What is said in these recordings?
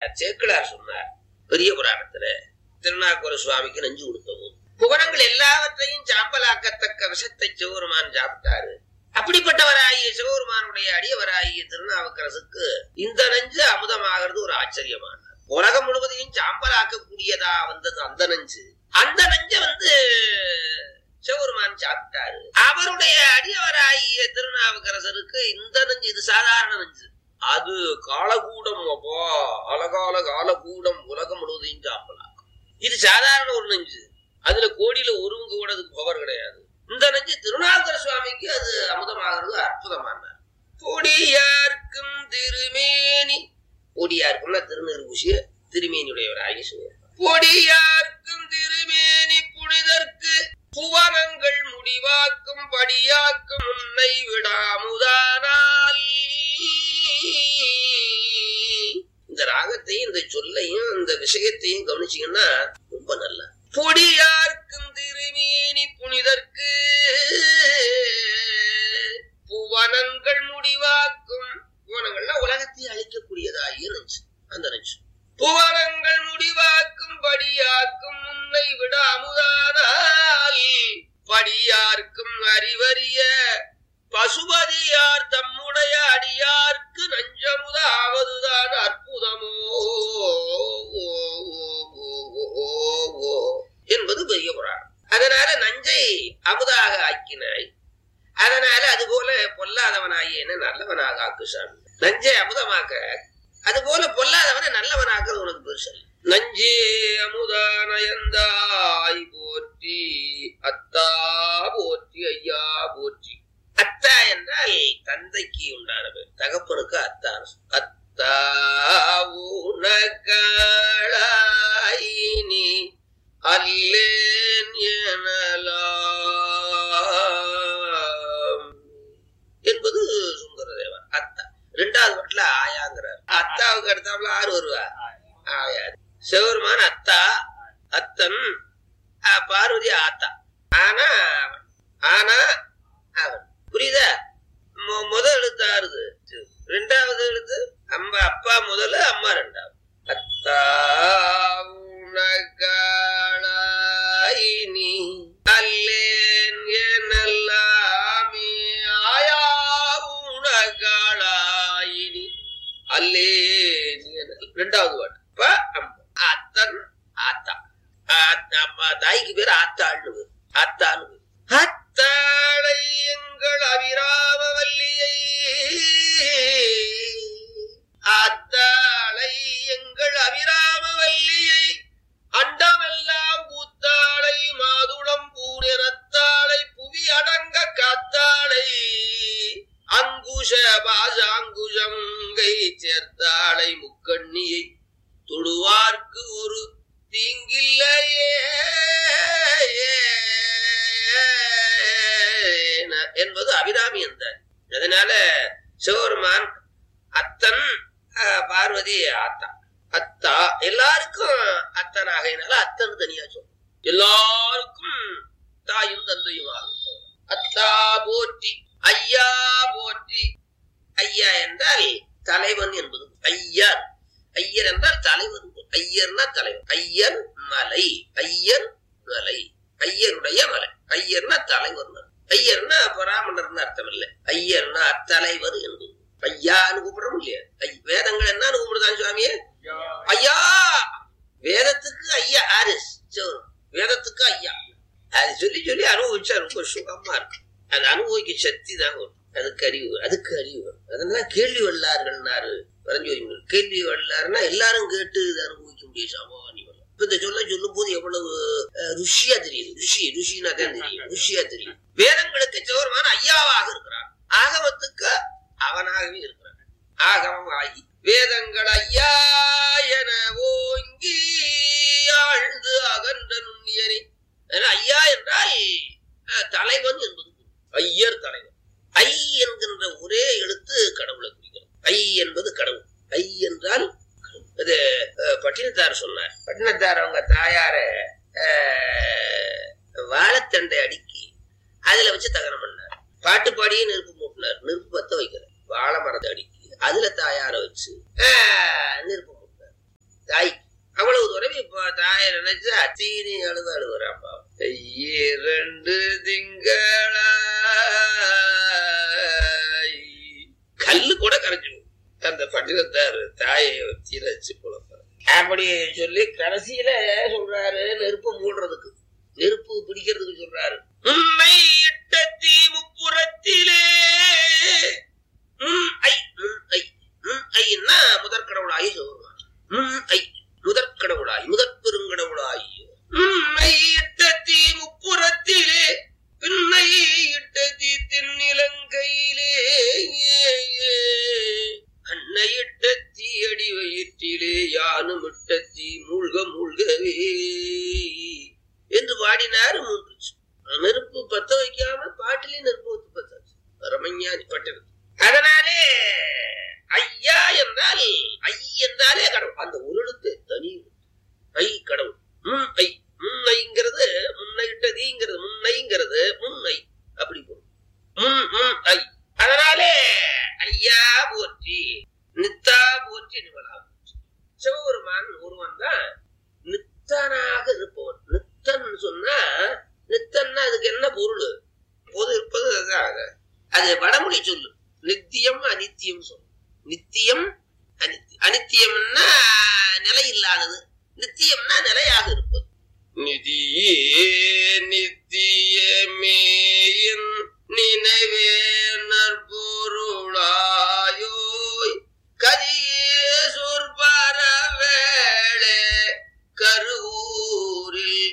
சேக்கிழார் சொன்னார் பெரிய புராணத்துல திருநாக்குர சுவாமிக்கு நெஞ்சு கொடுத்தவும் புவனங்கள் எல்லாவற்றையும் சாம்பலாக்கத்தக்க விஷத்தை சிவபெருமான் சாப்பிட்டாரு அப்படிப்பட்டவராகிய சிவபெருமானுடைய அடியவராகிய திருநாவுக்கரசுக்கு இந்த நஞ்சு அமுதமாகிறது ஒரு ஆச்சரியமான உலகம் முழுவதையும் சாம்பலாக்கக்கூடியதா வந்தது அந்த நஞ்சு அந்த நஞ்ச வந்து சிவபெருமான் சாப்பிட்டாரு அவருடைய அடியவராகிய திருநாவுக்கரசருக்கு இந்த நஞ்சு இது சாதாரண நஞ்சு அது காலகூடம் அப்பா அழகால காலகூடம் உலகம் முழுவதையும் சாப்பிடலாம் இது சாதாரண ஒரு நஞ்சு அதுல கோடியில ஒருவங்க கூட அதுக்கு பவர் கிடையாது இந்த நஞ்சு திருநாகர சுவாமிக்கு அது அமுதமாகிறது அற்புதமான பொடியார்க்கும் திருமேனி பொடியாருக்கும்னா திருநெருபூசிய திருமேனியுடையவர் ஆகிய பொடியார்க்கும் திருமேனி புனிதற்கு புவனங்கள் முடிவாக்கும் படியாக்கும் உன்னை விடாமுதானால் இந்த ராகத்தையும் இந்த சொல்லையும் இந்த விஷயத்தையும் கவனிச்சீங்கன்னா ரொம்ப நல்ல பொடியார்க்கும் திருமேனி புனிதற்கு புவனங்கள் முடிவாக்கும் புவனங்கள்னா உலகத்தை அழிக்கக்கூடியதாகிய நெஞ்சு அந்த நெஞ்சு புவனங்கள் முடிவாக்கும் படியாக்கும் உன்னை விட அமுதானால் படியார்க்கும் அறிவறிய பசுபதியார் தம்முடைய அடியார்க்கு நஞ்சமுதாவதுதான் அற்புதமோ என்பது பெரிய புராணம் அதனால நஞ்சை அமுதாக ஆக்கினாய் அதனால அதுபோல பொல்லாதவனாகிய என்ன நல்லவனாக ஆக்கு சாமி நஞ்சை அமுதமாக்க அதுபோல பொல்லாதவனை நல்லவனாக்குறது உனக்கு பெருசு அல்ல. நஞ்சே அமுதானயந்தாய் போற்றி அத்தா போற்றி ஐயா போற்றி அத்தா என்றால் தந்தைக்கு உண்டானவர் தகப்பனுக்கு அத்தா அத்தா உனக்காளாயினி அல்லேன் எனலாம் என்பது சுந்தரதேவர் அத்தா ரெண்டாவது பாட்டுல ஆயாங்கிறார் அத்தாவுக்கு அடுத்தாப்புல ஆறு வருவா ஆயா சிவருமான் அத்தா அத்தன் ஆ, பார்வதி ஆத்தா ஆனா அவன் ஆனா அவன் புரியுதா மு- முதல் எழுத்து ஆறுது ரெண்டாவது எழுத்து அம்மா அப்பா முதல்ல அம்மா ரெண்டாவது அத்தா உனக்காளாயினி அல்லேன் எனல்லாமே ஆயா உனக்காளாயினி அல்லேன் எனல் ரெண்டாவது பாட்டு அப்பா அம்மா அத்தன் ஆத்தா ஆத்தா, அம்மா தாய்க்கு பேர் ஆத்தாள்னு பேர். ஆத்தான்னு பேர். அத்தாளை எங்கள் அபிராம வல்லியை அத்தாளை எங்கள் அபிராம வல்லியை அண்டமெல்லாம் பூத்தாளை மாதுளம் பூரத்தாளை புவி அடங்க காத்தாளை அங்குஷ பாசாங்குஷங்கை சேர்த்தாளை முக்கண்ணியை தொடுவார்க்கு ஒரு தீங்கில்லையே என்பது அபிராமி என்றார் அதனால சிவபெருமான் அத்தன் அஹ், பார்வதி ஆத்தா அத்தா எல்லாருக்கும் அத்தன் ஆகையினால அத்தன் தனியா சொல்லும் எல்லாருக்கும் தாயும் தந்தையும் ஆகும் அத்தா போற்றி ஐயா போற்றி ஐயா என்றால் தலைவன் என்பது ஐயர் ஐயர் என்றால் தலைவன் ஐயர்னா தலைவன் ஐயர் மலை ஐயர் மலை ஐயருடைய மலை ஐயர்னா தலைவர் ஐயர்னா பிராமணர்னு அர்த்தம் இல்லை ஐயர்னா தலைவர் என்பது ஐயான்னு கூப்பிடுறோம் இல்லையா ஐ- வேதங்கள் என்ன கூப்பிடுதான் சுவாமியே ஐயா வேதத்துக்கு ஐயா ஆறு சிவன். வேதத்துக்கு ஐயா அது சொல்லி சொல்லி அனுபவிச்சா ரொம்ப சுகமா இருக்கு அது அனுபவிக்க சக்தி தான் வரும் அதுக்கு அறிவு அதுக்கு அறிவு வரும். அதனால கேள்வி வல்லார்கள்னாரு பரஞ்சோதி முனிவர். கேள்வி வல்லாருன்னா எல்லாரும் கேட்டு இதை அனுபவிக்க முடியும் சாமானி வல்லம். இப்ப இந்த சொல்ல சொல்லும் போது எவ்வளவு அஹ், ருஷியா தெரியுது ருஷி ருஷினா தான் தெரியும் ருஷியா தெரியும் வேதங்களுக்கு சிவருமான ஐயாவாக இருக்கிறான் ஆகமத்துக்கு அவனாகவே இருக்கிறான் ஆகமம் ஆகி வேதங்கள் ஐயா என ஓங்கி ஆழ்ந்து அகன்ற நுண்ணியனே அதனால ஐயா என்றால் அஹ், தலைவன் என்பது பொருள். ஐயர் தலைவன் ஐ என்கின்ற ஒரே எழுத்து கடவுளை குறிக்கிறது ஐ என்பது கடவுள் ஐ என்றால் கடவுள். இது அஹ், பட்டினத்தார் சொன்னார் பட்டினத்தார் அவங்க தாயார அஹ், வாழைத்தண்டை அடுக்கி அதுல வச்சு தகனம் பண்ணார் பாட்டு பாடியே நெருப்பு மூட்டினார் நெருப்பு பத்த வைக்கிறார் வாழை மரத்தை அடுக்கி அதுல தாயார வச்சு ஆஹ், நெருப்பு மூட்டினார் தாய் அவ்வளவு தூரம் இப்ப தாயை நினைச்சு அத்தீனி அழுது அழுகுறான் பாவம். இரண்டு திங்களாய் கல்லு கூட கரைஞ்சு போகும். அந்த பட்டினத்தார் தாயை வச்சு வச்சு குழப்பாரு அப்படி சொல்லி கடைசியில சொல்றாரு நெருப்பு மூடுறதுக்கு நெருப்பு பிடிக்கிறதுக்கு சொல்றாரு உண்மை இட்ட தீ முப்புறத்திலே முன் ஐ முன் ஐ முன் ஐன்னா முதற் கடவுளாய் சொல்றார் முன் ஐ முதற் கடவுளாய் முதற் பெருங்கடவுளாய் உண்மை இட்ட தீ முப்புறத்திலே பின்னை இட்ட தீ தென்னிலங்கையிலே அன்னையிட்ட தீ அடி வயிற்றிலே யானும் இட்ட தீ மூழ்க மூழ்கவே என்று பாடினார் மூன்று நெருப்பு பத்த வைக்காம பாட்டிலே நெருப்பு வச்சு பத்தாச்சு பரமஞானி பட்டது அதனாலே ஐயா என்றால் ஐ என்றாலே கடவுள் அந்த ஒரு எழுத்து தனி எழுத்து. ஐ கடவுள் முன் ஐ முன்னைங்கிறது முன்னைட்டதிங்கிறது முன்னைங்கிறது முன்னை அப்படி போகும் முன் முன் ஐ அதனாலே ஐயா போற்றி நித்தா போற்றி நிமலா போற்றி சிவபெருமான் ஒருவன் தான் நித்தனாக இருப்பவன் நித்தன் சொன்னா நித்தன்னா அதுக்கு என்ன பொருள் பொது இருப்பது அதுதான் அது வடமொழி சொல்லு நித்தியம் அனித்தியம் சொல்லு நித்தியம் அனித்தி அனித்தியம்னா நிலை இல்லாதது நித்தியம்னா நிலையாக இருப்பது நிதியே நித்தியமே என் நினைவே நற்பொருளாயோய் கதியே சொற்பரவேளே கருவூரில்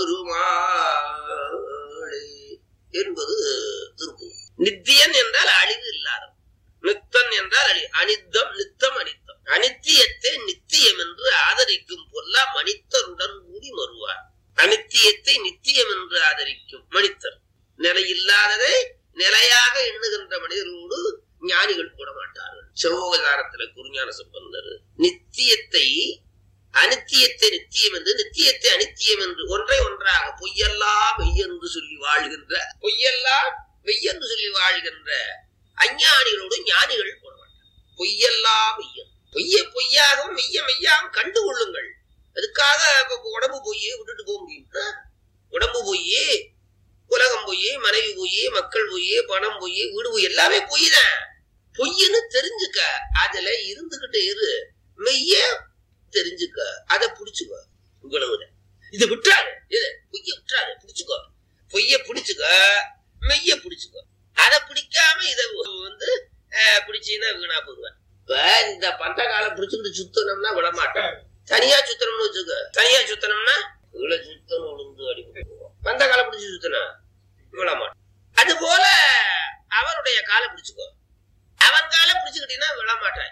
பெருமாளே என்பது திருப்பூர் நித்தியன் என்றால் அழிவு இல்லாதவன் நித்தன் என்றால் அழி அனித்தம் நித்தம் அனித்தம் அனித்தியத்தை நித்தியம் என்று ஆதரிக்கும் பொல்லா மனிதருடன் கூடி வருவார் அனித்தியத்தை நித்தியம் என்று ஆதரிக்கும் மனிதர் நிலையில்லாததை நிலையாக எண்ணுகின்ற மனிதர்களோடு ஞானிகள் கூட மாட்டார்கள் சிவோகதாரத்துல குருஞான சம்பந்தர் நித்தியத்தை அனித்தியத்தை நித்தியம் என்று நித்தியத்தை அனித்தியம் என்று ஒன்றை ஒன்றாக பொய்யெல்லாம் மெய் என்று சொல்லி வாழ்கின்ற பொய்யெல்லாம் மெய் என்று சொல்லி வாழ்கின்ற அஞ்ஞானிகளோடு ஞானிகள் போட மாட்டார் பொய்யெல்லாம் மெய்யன் பொய்ய பொய்யாகவும் மெய்ய மெய்யாகவும் கண்டு கொள்ளுங்கள் அதுக்காக இப்ப உடம்பு பொய் விட்டுட்டு போக முடியும் உடம்பு பொய் உலகம் பொய் மனைவி பொய் மக்கள் பொய் பணம் பொய் வீடு பொய் எல்லாமே பொய் தான் பொய்ன்னு தெரிஞ்சுக்க அதுல இருந்துகிட்டு இரு மெய்ய தெரிஞ்சுக்க அதை புடிச்சுக்கோ இவ்வளவுதான் இது விட்டுறாரு இது பொய்ய விட்டுறாரு புடிச்சுக்கோ பொய்ய புடிச்சுக்க மெய்ய புடிச்சுக்கோ அதை பிடிக்காம இத வந்து அஹ், பிடிச்சீங்கன்னா வீணா போடுவேன் இப்ப இந்த பந்த காலம் பிடிச்சுக்கிட்டு சுத்தணும்னா விட மாட்டேன் தனியா சுத்தணும்னு வச்சுக்க தனியா சுத்தணும்னா இவ்வளவு சுத்தணும் உளுந்து அடிப்பட்டு போவோம் பந்த காலம் பிடிச்சு சுத்தினா விட மாட்டேன் அது போல அவருடைய காலை பிடிச்சுக்கோ அவன் காலை பிடிச்சுக்கிட்டீங்கன்னா விட மாட்டான்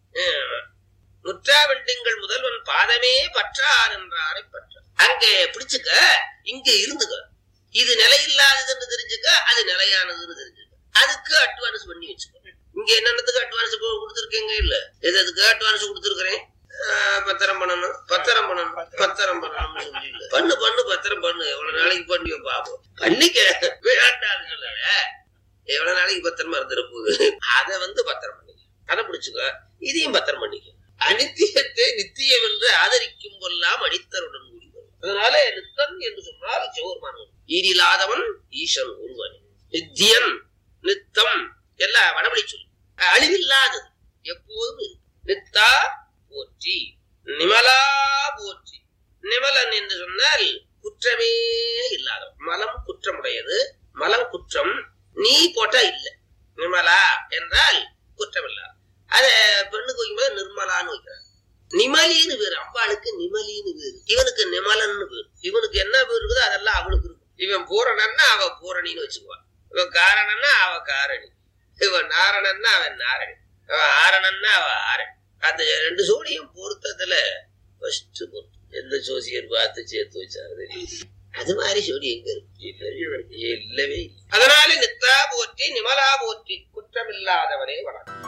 முற்றாவெண்டிங்கள் முதல்வன் பாதமே பற்றார் என்றாரை பற்ற அங்கே பிடிச்சுக்க இங்க இருந்துக்க இது நிலையில்லாததுன்னு தெரிஞ்சுக்க அது நிலையானதுன்னு தெரிஞ்சுக்க அதுக்கு அட்வான்ஸ் பண்ணி வச்சுக்கோ இங்க என்னென்னதுக்கு அட்வான்ஸ் கொடுத்துருக்கீங்க இல்ல எது அதுக்கு அட்வான்ஸ் கொடுத்துருக்கிறேன் பத்திரம் பண்ணணும் பத்திரம் பண்ணணும் பத்திரம் பண்ணணும்னு சொல்லி இல்ல பண்ணு பண்ணு பத்திரம் பண்ணு எவ்வளவு நாளைக்கு பண்ணியோ பாப்போம் பண்ணிக்க வேண்டாம்னு சொல்லல எவ்வளவு நாளைக்கு பத்திரமா இருந்துட போகுது அதை வந்து பத்திரம் பண்ணிக்க அதை பிடிச்சுக்க இதையும் பத்திரம் பண்ணிக்க அனித்தியத்தை நித்தியம் என்று ஆதரிக்கும் பொல்லாம் அனித்தருடன் கூடி வரும் அதனால நித்தன் என்று சொன்னால் சிவருமான ஈரில்லாதவன் ஈசன் ஒருவன் நித்தியன் நித்தம் எல்லாம் வடமொழி சொல் அழிவில்லாதது எப்போதும் இருக்கும் நித்தா போற்றி நிமலா போற்றி நிமலன் என்று சொன்னால் குற்றமே இல்லாதவன் மலம் குற்றமுடையது மலம் குற்றம் நீ போட்டா இல்ல நிமலா என்றால் குற்றம் இல்லாத அத பெண்ணுக்கு வைக்கும்போது நிர்மலான்னு வைக்கிறாங்க நிமலின்னு பேரு அம்பாளுக்கு நிமலின்னு பேரு இவனுக்கு நிமலன்னு பேரு இவனுக்கு என்ன பேர் இருக்குதோ அதெல்லாம் அவளுக்கு இருக்கும் இவன் பூரணன்னா அவ பூரணின்னு வச்சுக்குவான் இவன் காரணன்னா அவ காரணி இவன் நாரணன்னா அவன் நாரணி அவன் ஆரணன்னா அவ ஆரணி அந்த ரெண்டு சோடியும் பொருத்தத்துல ஃபர்ஸ்ட் பொருத்தம் எந்த ஜோசியர் பார்த்து சேர்த்து வச்சாரு தெரியும் அது மாதிரி சோடி எங்க இருக்கு இல்லவே இல்லை அதனால நித்தா போற்றி நிமலா போற்றி குற்றமில்லாதவனே வணக்கம்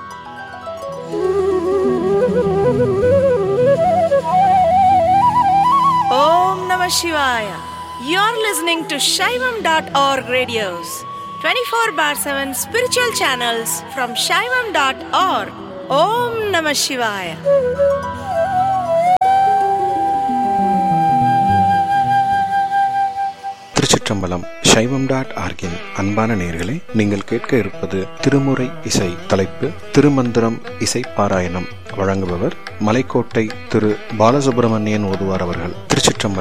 Om Namah Shivaya. You're listening to Shaivam.org radios, 24 bar 7 spiritual channels from Shaivam.org. Om Namah Shivaya. திருச்சிற்றம்பலம் சைவம் டாட் ஆர்கின் அன்பான நேர்களே நீங்கள் கேட்க இருப்பது திருமுறை இசை தலைப்பு திருமந்திரம் இசை பாராயணம் வழங்குபவர் மலைக்கோட்டை திரு பாலசுப்பிரமணியன் ஓதுவார் அவர்கள் திருச்சிற்றம்பலம்